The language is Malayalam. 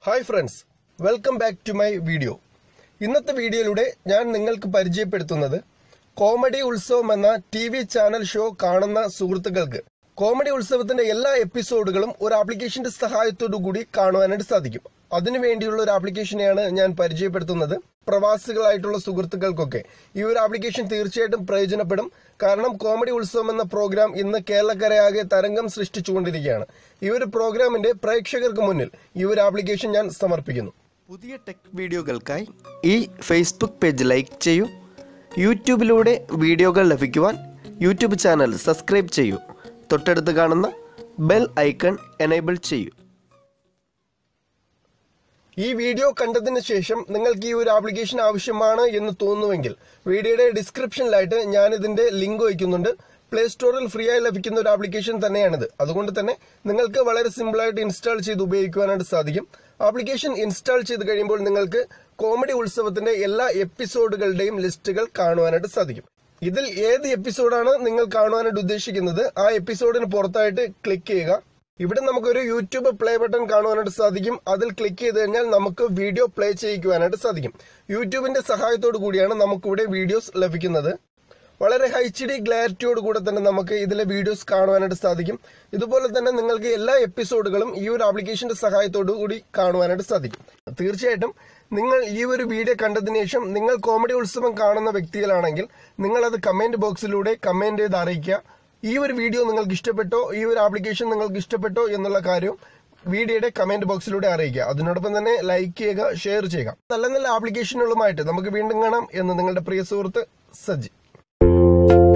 hi friends welcome back to my video ഇന്നത്തെ വീഡിയോയിലൂടെ ഞാൻ നിങ്ങൾക്ക് പരിചയപ്പെടുത്തുന്നത് കോമഡി ഉത്സവം എന്ന ടി വി ചാനൽ ഷോ കാണുന്ന സുഹൃത്തുക്കൾക്ക് കോമഡി ഉത്സവത്തിന്റെ എല്ലാ എപ്പിസോഡുകളും ഒരു ആപ്ലിക്കേഷന്റെ സഹായത്തോടു കൂടി കാണുവാനായിട്ട് സാധിക്കും അതിനു വേണ്ടിയുള്ള ഒരു ആപ്ലിക്കേഷനെയാണ് ഞാൻ പരിചയപ്പെടുത്തുന്നത് പ്രവാസികളായിട്ടുള്ള സുഹൃത്തുക്കൾക്കൊക്കെ ഈ ഒരു ആപ്ലിക്കേഷൻ തീർച്ചയായിട്ടും പ്രയോജനപ്പെടും കാരണം കോമഡി ഉത്സവം എന്ന പ്രോഗ്രാം ഇന്ന് കേരളക്കരയാകെ തരംഗം സൃഷ്ടിച്ചുകൊണ്ടിരിക്കുകയാണ് ഈ ഒരു പ്രോഗ്രാമിന്റെ പ്രേക്ഷകർക്ക് മുന്നിൽ ഈ ഒരു ആപ്ലിക്കേഷൻ ഞാൻ സമർപ്പിക്കുന്നു പുതിയ ടെക് വീഡിയോകൾക്കായി ഈ ഫേസ്ബുക്ക് പേജ് ലൈക്ക് ചെയ്യൂ യൂട്യൂബിലൂടെ വീഡിയോകൾ ലഭിക്കുവാൻ യൂട്യൂബ് ചാനൽ സബ്സ്ക്രൈബ് ചെയ്യൂ തൊട്ടടുത്ത് കാണുന്ന ബെൽ ഐക്കൺ എനേബിൾ ചെയ്യൂ ഈ വീഡിയോ കണ്ടതിന് ശേഷം നിങ്ങൾക്ക് ഈ ഒരു ആപ്ലിക്കേഷൻ ആവശ്യമാണ് എന്ന് തോന്നുന്നുവെങ്കിൽ വീഡിയോയുടെ ഡിസ്ക്രിപ്ഷനിലായിട്ട് ഞാൻ ഇതിന്റെ ലിങ്ക് വയ്ക്കുന്നുണ്ട് പ്ലേ സ്റ്റോറിൽ ഫ്രീ ആയി ലഭിക്കുന്ന ഒരു ആപ്ലിക്കേഷൻ തന്നെയാണിത് അതുകൊണ്ട് തന്നെ നിങ്ങൾക്ക് വളരെ സിമ്പിൾ ആയിട്ട് ഇൻസ്റ്റാൾ ചെയ്ത് ഉപയോഗിക്കുവാനായിട്ട് സാധിക്കും ആപ്ലിക്കേഷൻ ഇൻസ്റ്റാൾ ചെയ്ത് കഴിയുമ്പോൾ നിങ്ങൾക്ക് കോമഡി ഉത്സവത്തിന്റെ എല്ലാ എപ്പിസോഡുകളുടെയും ലിസ്റ്റുകൾ കാണുവാനായിട്ട് സാധിക്കും ഇതിൽ ഏത് എപ്പിസോഡാണ് നിങ്ങൾ കാണുവാനായിട്ട് ഉദ്ദേശിക്കുന്നത് ആ എപ്പിസോഡിന് പുറത്തായിട്ട് ക്ലിക്ക് ചെയ്യുക ഇവിടെ നമുക്കൊരു യൂട്യൂബ് പ്ലേ ബട്ടൺ കാണുവാനായിട്ട് സാധിക്കും അതിൽ ക്ലിക്ക് ചെയ്ത് കഴിഞ്ഞാൽ നമുക്ക് വീഡിയോ പ്ലേ ചെയ്യിക്കുവാനായിട്ട് സാധിക്കും യൂട്യൂബിന്റെ സഹായത്തോടു കൂടിയാണ് നമുക്കിവിടെ വീഡിയോസ് ലഭിക്കുന്നത് വളരെ ഹൈ എച്ച് ഡി ക്ലാരിറ്റിയോട് കൂടെ തന്നെ നമുക്ക് ഇതിലെ വീഡിയോസ് കാണുവാനായിട്ട് സാധിക്കും ഇതുപോലെ തന്നെ നിങ്ങൾക്ക് എല്ലാ എപ്പിസോഡുകളും ഈ ഒരു ആപ്ലിക്കേഷന്റെ സഹായത്തോടു കൂടി കാണുവാനായിട്ട് സാധിക്കും തീർച്ചയായിട്ടും നിങ്ങൾ ഈ ഒരു വീഡിയോ കണ്ടതിന് ശേഷം നിങ്ങൾ കോമഡി ഉത്സവം കാണുന്ന വ്യക്തികളാണെങ്കിൽ നിങ്ങൾ അത് കമന്റ് ബോക്സിലൂടെ കമന്റ് ചെയ്ത് അറിയിക്കുക ഈ ഒരു വീഡിയോ നിങ്ങൾക്ക് ഇഷ്ടപ്പെട്ടോ ഈ ഒരു ആപ്ലിക്കേഷൻ നിങ്ങൾക്ക് ഇഷ്ടപ്പെട്ടോ എന്നുള്ള കാര്യവും വീഡിയോയുടെ കമന്റ് ബോക്സിലൂടെ അറിയിക്കുക അതിനോടൊപ്പം തന്നെ ലൈക്ക് ചെയ്യുക ഷെയർ ചെയ്യുക നല്ല നല്ല ആപ്ലിക്കേഷനുകളുമായിട്ട് നമുക്ക് വീണ്ടും കാണാം എന്ന് നിങ്ങളുടെ പ്രിയ സുഹൃത്ത് സജ്ജി